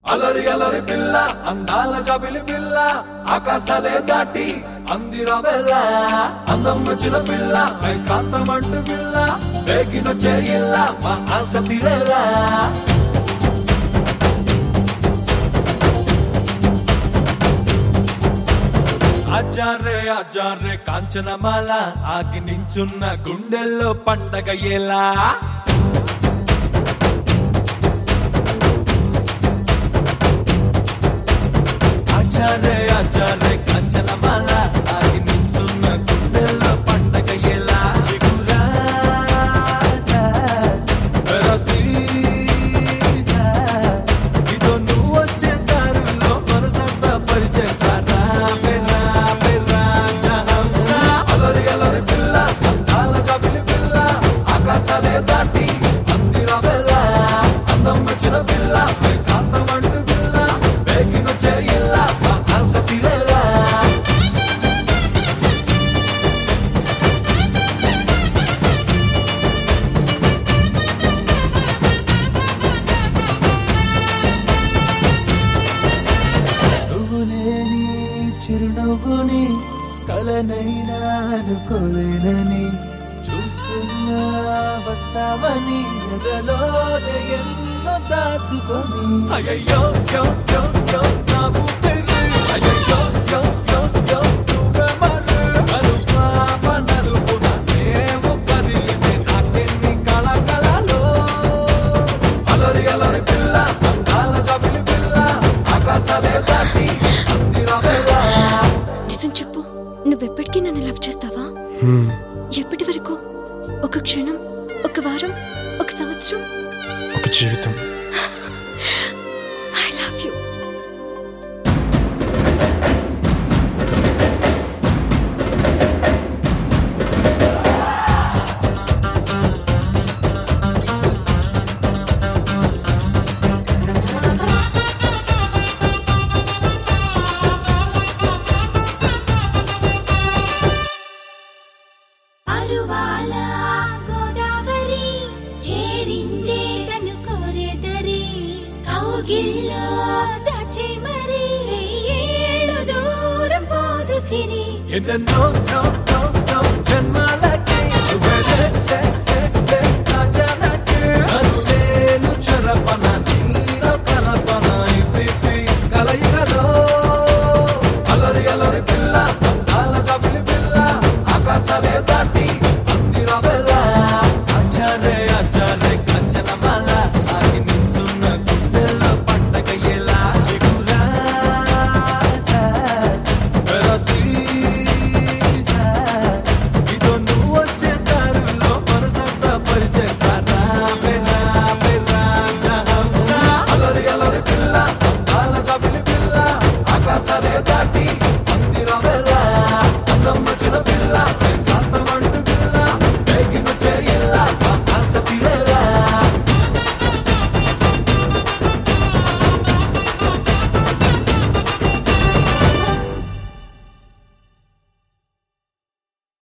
అలరి అలరి పిల్ల అందాల కబిలి పిల్ల ఆకాశాలే దాటి అందిరా వెళ్ళ అందం వచ్చిన పిల్ల కాంతమంటు పిల్ల వేగినొచ్చే ఇల్ల మా ఆశ తీరేలా ఆచారే ఆచారే కాంచనమాల ఆగి నించున్న గుండెల్లో పండగ ఎలా ఆచారే ఆచారే కాంచనమాల ఆగి నించున్న గుండెల్లో పండగ ఎలా చిగురాసా, వెరతీసా, ఇదో నువ్వు వచ్చే దారుల్లో మనసంతా పరిచేసారా పెరా పెరా జహంసా అలరి అలరి పిల్ల అందాల కబిలి పిల్ల ఆకాశాలే దాటి అందిరా వెళ్ళ అందం వచ్చిన పిల్ల శాంతమంటు పిల్ల వేగినొచ్చే ఇల్ల మా ఆశ తీరేలా నువ్వు లేని చిరునవ్వుని కలనైనా అనుకోలేనని చూస్తున్నా వస్తావని ఎదలోనే ఎన్నో దాచుకొని అయ్యో యో యో యో నా ఊపిరి అయ్యో యో యో యో నువ్వే మరు కలుపా మనరుపున నేవు కదిలితే నాకెన్ని కళకళలో అలరి అలరి పిల్ల అందాల కబిలి పిల్ల ఆకాశాలే దాటి అందిరా వెళ్ళ నిజం చెప్పు నువ్వెప్పటికీ నన్ను లవ్ చేస్తావా ఎప్పటి వరకు ఒక క్షణం ఒక వారం ఒక సంవత్సరం ఒక జీవితం ఐ లవ్ యూ అరువాల గోదావరి చేరిందే తను కోరెదరి కౌగిల్లో దాచే మరి ఏళ్ళు దూరం పోదు సిరి ఎన్నెన్నో నో నో నో జన్మాలకి నువ్వే లే లే లే నా జనకి అరులేను చెరపన నీలో కలపన ఇప్పి కలయికలో అలరి అలరి పిల్ల అందాల కబిలి పిల్ల ఆకాశాలే దాటి అందిరా వెళ్ళ అచ్చారే అచ్చారే కంచనమాల ఆగి నించున్న గుండెల్లో పండగ ఎలా చిగురాసా వెరతీసా, ఇదో నువ్వు వచ్చే దారుల్లో మనసంతా పరిచేసారా పెరా పెరా జహంసా అలరి అలరి పిల్ల అందాల కబిలి పిల్ల ఆకాశాలే దాటి